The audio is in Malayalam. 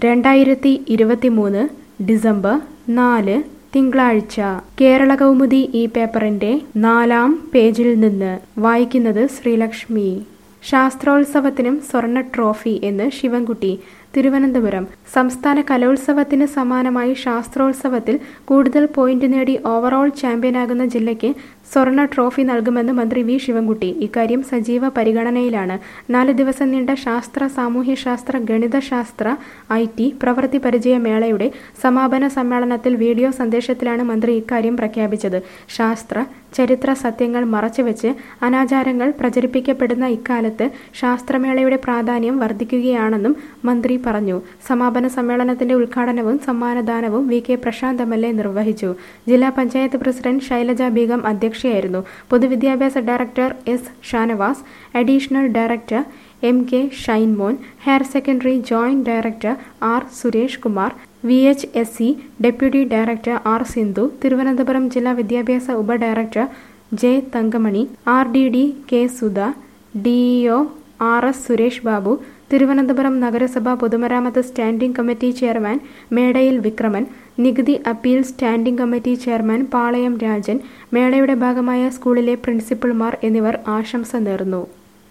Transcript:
രണ്ടായിരത്തി ഇരുപത്തിമൂന്ന് ഡിസംബർ നാല് തിങ്കളാഴ്ച കേരള കൗമുദി ഈ പേപ്പറിന്റെ നാലാം പേജിൽ നിന്ന് വായിക്കുന്നത് ശ്രീലക്ഷ്മി ശാസ്ത്രോത്സവത്തിനും സ്വർണ്ണ ട്രോഫി എന്ന് ശിവൻകുട്ടി തിരുവനന്തപുരം സംസ്ഥാന കലോത്സവത്തിന് സമാനമായി ശാസ്ത്രോത്സവത്തിൽ കൂടുതൽ പോയിന്റ് നേടി ഓവറോൾ ചാമ്പ്യനാകുന്ന ജില്ലയ്ക്ക് സ്വർണ്ണ ട്രോഫി നൽകുമെന്ന് മന്ത്രി വി ശിവൻകുട്ടി ഇക്കാര്യം സജീവ പരിഗണനയിലാണ് നാല് ദിവസം നീണ്ട ശാസ്ത്ര സാമൂഹ്യശാസ്ത്ര ഗണിതശാസ്ത്ര ഐ ടി പ്രവൃത്തി പരിചയ മേളയുടെ സമാപന സമ്മേളനത്തിൽ വീഡിയോ സന്ദേശത്തിലാണ് മന്ത്രി ഇക്കാര്യം പ്രഖ്യാപിച്ചത് ശാസ്ത്ര ചരിത്ര സത്യങ്ങൾ മറച്ചുവെച്ച് അനാചാരങ്ങൾ പ്രചരിപ്പിക്കപ്പെടുന്ന ഇക്കാലത്ത് ശാസ്ത്രമേളയുടെ പ്രാധാന്യം വർദ്ധിക്കുകയാണെന്നും മന്ത്രി പറഞ്ഞു സമാപന സമ്മേളനത്തിന്റെ ഉദ്ഘാടനവും സമ്മാനദാനവും V K Prashanth M L A നിർവഹിച്ചു ജില്ലാ പഞ്ചായത്ത് പ്രസിഡന്റ് ശൈലജ ബീഗം അധ്യക്ഷയായിരുന്നു പൊതുവിദ്യാഭ്യാസ director S Shanavas additional director M K Shinemon higher secondary joint director R Suresh Kumar V H S C deputy director R Sindhu Thiruvananthapuram ജില്ലാ വിദ്യാഭ്യാസ ഉപഡയറക്ടർ J Thankamani R D D K Sudha DEO R S Suresh Babu Thiruvananthapuram നഗരസഭ പൊതുമരാമത്ത് standing committee chairman Medayil Vikraman നികുതി appeal standing committee chairman Palayam Rajan മേളയുടെ ഭാഗമായ സ്കൂളിലെ പ്രിൻസിപ്പൽമാർ എന്നിവർ ആശംസ നേർന്നു